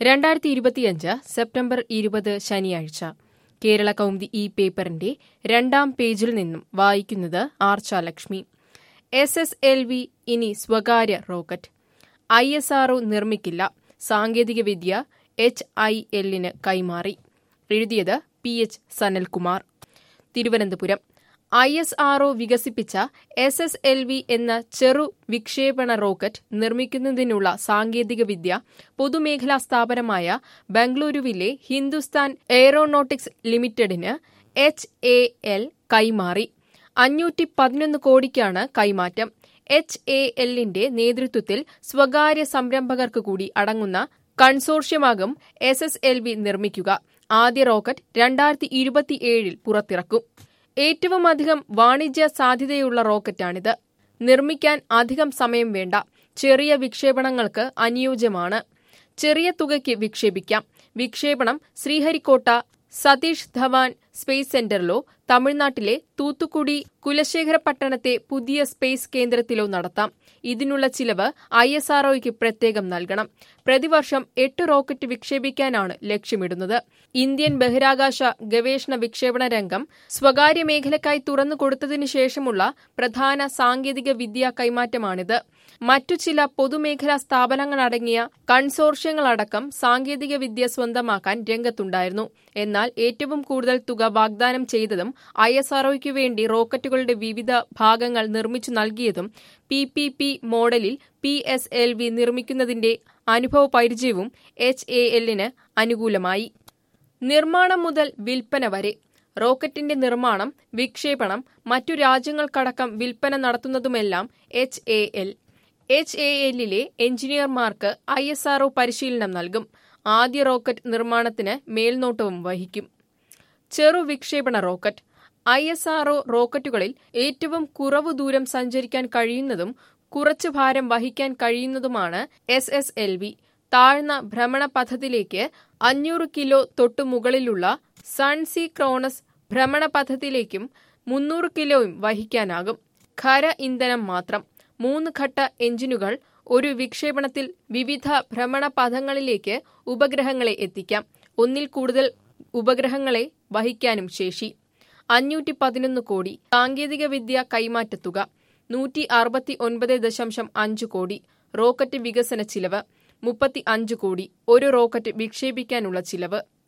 രണ്ടായിരത്തി ഇരുപത്തിയഞ്ച് സെപ്റ്റംബർ ഇരുപത് ശനിയാഴ്ച കേരള കൗമുദി ഈ പേപ്പറിന്റെ രണ്ടാം പേജിൽ നിന്നും വായിക്കുന്നത് Archa Lakshmi S S L V ഇനി സ്വകാര്യ റോക്കറ്റ് ഐ എസ് ആർഒ നിർമ്മിക്കില്ല സാങ്കേതികവിദ്യ എച്ച് ഐ എല്ലിന് കൈമാറി എഴുതിയത് P H Sanalkumar Thiruvananthapuram I S RO വികസിപ്പിച്ച എസ് എസ് എൽ വി എന്ന ചെറു വിക്ഷേപണ റോക്കറ്റ് നിർമ്മിക്കുന്നതിനുള്ള സാങ്കേതികവിദ്യ പൊതുമേഖലാ സ്ഥാപനമായ ബംഗളൂരുവിലെ ഹിന്ദുസ്ഥാൻ എയ്റോനോട്ടിക്സ് ലിമിറ്റഡിന് എച്ച് എ എൽ കൈമാറി അഞ്ഞൂറ്റി പതിനൊന്ന് കോടിക്കാണ് കൈമാറ്റം എച്ച് എ എല്ലിന്റെ നേതൃത്വത്തിൽ സ്വകാര്യ സംരംഭകർക്ക് കൂടി അടങ്ങുന്ന കൺസോർഷ്യമാകും എസ് എസ് എൽ വി നിർമ്മിക്കുക ആദ്യ റോക്കറ്റ് രണ്ടായിരത്തി ഇരുപത്തിയേഴിൽ പുറത്തിറക്കും ഏറ്റവും അധികം വാണിജ്യ സാധ്യതയുള്ള റോക്കറ്റാണിത് നിർമ്മിക്കാൻ അധികം സമയം വേണ്ട ചെറിയ വിക്ഷേപണങ്ങൾക്ക് അനുയോജ്യമാണ് ചെറിയ തുകയ്ക്ക് വിക്ഷേപിക്കാം വിക്ഷേപണം ശ്രീഹരിക്കോട്ട സതീഷ് ധവാൻ സ്പേസ് സെന്ററിലോ തമിഴ്നാട്ടിലെ തൂത്തുക്കുടി കുലശേഖരപട്ടണത്തെ പുതിയ സ്പേസ് കേന്ദ്രത്തിലോ നടത്താം ഇതിനുള്ള ചിലവ് ഐ എസ് ആർഒയ്ക്ക് പ്രത്യേകം നൽകണം പ്രതിവർഷം എട്ട് റോക്കറ്റ് വിക്ഷേപിക്കാനാണ് ലക്ഷ്യമിടുന്നത് ഇന്ത്യൻ ബഹിരാകാശ ഗവേഷണ വിക്ഷേപണ രംഗം സ്വകാര്യ മേഖലയ്ക്കായി തുറന്നു കൊടുത്തതിനു ശേഷമുള്ള പ്രധാന സാങ്കേതിക വിദ്യാ കൈമാറ്റമാണിത് മറ്റു ചില പൊതുമേഖലാ സ്ഥാപനങ്ങളടങ്ങിയ കൺസോർഷ്യങ്ങളടക്കം സാങ്കേതിക വിദ്യ സ്വന്തമാക്കാൻ രംഗത്തുണ്ടായിരുന്നു എന്നാൽ ഏറ്റവും കൂടുതൽ തുക വാഗ്ദാനം ചെയ്തതും ഐ എസ് ആർഒയ്ക്കു വേണ്ടി റോക്കറ്റുകളുടെ വിവിധ ഭാഗങ്ങൾ നിർമ്മിച്ചു നൽകിയതും പി പി പി മോഡലിൽ പി എസ് എൽ വി നിർമ്മിക്കുന്നതിന്റെ അനുഭവ പരിചയവും എച്ച് എ എല്ലിന് അനുകൂലമായി നിർമ്മാണം മുതൽ വിൽപ്പന വരെ റോക്കറ്റിന്റെ നിർമ്മാണം വിക്ഷേപണം മറ്റു രാജ്യങ്ങൾക്കടക്കം വിൽപ്പന നടത്തുന്നതുമെല്ലാം H A L H A എല്ലിലെ എഞ്ചിനീയർമാർക്ക് ഐ എസ് ആർഒ പരിശീലനം നൽകും ആദ്യ റോക്കറ്റ് നിർമ്മാണത്തിന് മേൽനോട്ടവും വഹിക്കും ചെറു വിക്ഷേപണ റോക്കറ്റ് ഐ എസ് ആർഒ റോക്കറ്റുകളിൽ ഏറ്റവും കുറവ് ദൂരം സഞ്ചരിക്കാൻ കഴിയുന്നതും കുറച്ച് ഭാരം വഹിക്കാൻ കഴിയുന്നതുമാണ് എസ് എസ് എൽ വി താഴ്ന്ന ഭ്രമണ പഥത്തിലേക്ക് അഞ്ഞൂറ് കിലോ തൊട്ടു മുകളിലുള്ള സൺസി ക്രോണസ് ഭ്രമണ പഥത്തിലേക്കും മുന്നൂറ് കിലോയും വഹിക്കാനാകും ഖര ഇന്ധനം മാത്രം മൂന്ന് ഘട്ട എഞ്ചിനുകൾ ഒരു വിക്ഷേപണത്തിൽ വിവിധ ഭ്രമണപഥങ്ങളിലേക്ക് ഉപഗ്രഹങ്ങളെ എത്തിക്കാം ഒന്നിൽ കൂടുതൽ ഉപഗ്രഹങ്ങളെ വഹിക്കാനും ശേഷി അഞ്ഞൂറ്റി പതിനൊന്ന് കോടി സാങ്കേതികവിദ്യ കൈമാറ്റത്തുക നൂറ്റി അറുപത്തി ഒൻപത് ദശാംശം അഞ്ച് കോടി റോക്കറ്റ് വികസന ചിലവ് മുപ്പത്തി അഞ്ച് കോടി ഒരു റോക്കറ്റ് വിക്ഷേപിക്കാനുള്ള ചിലവ്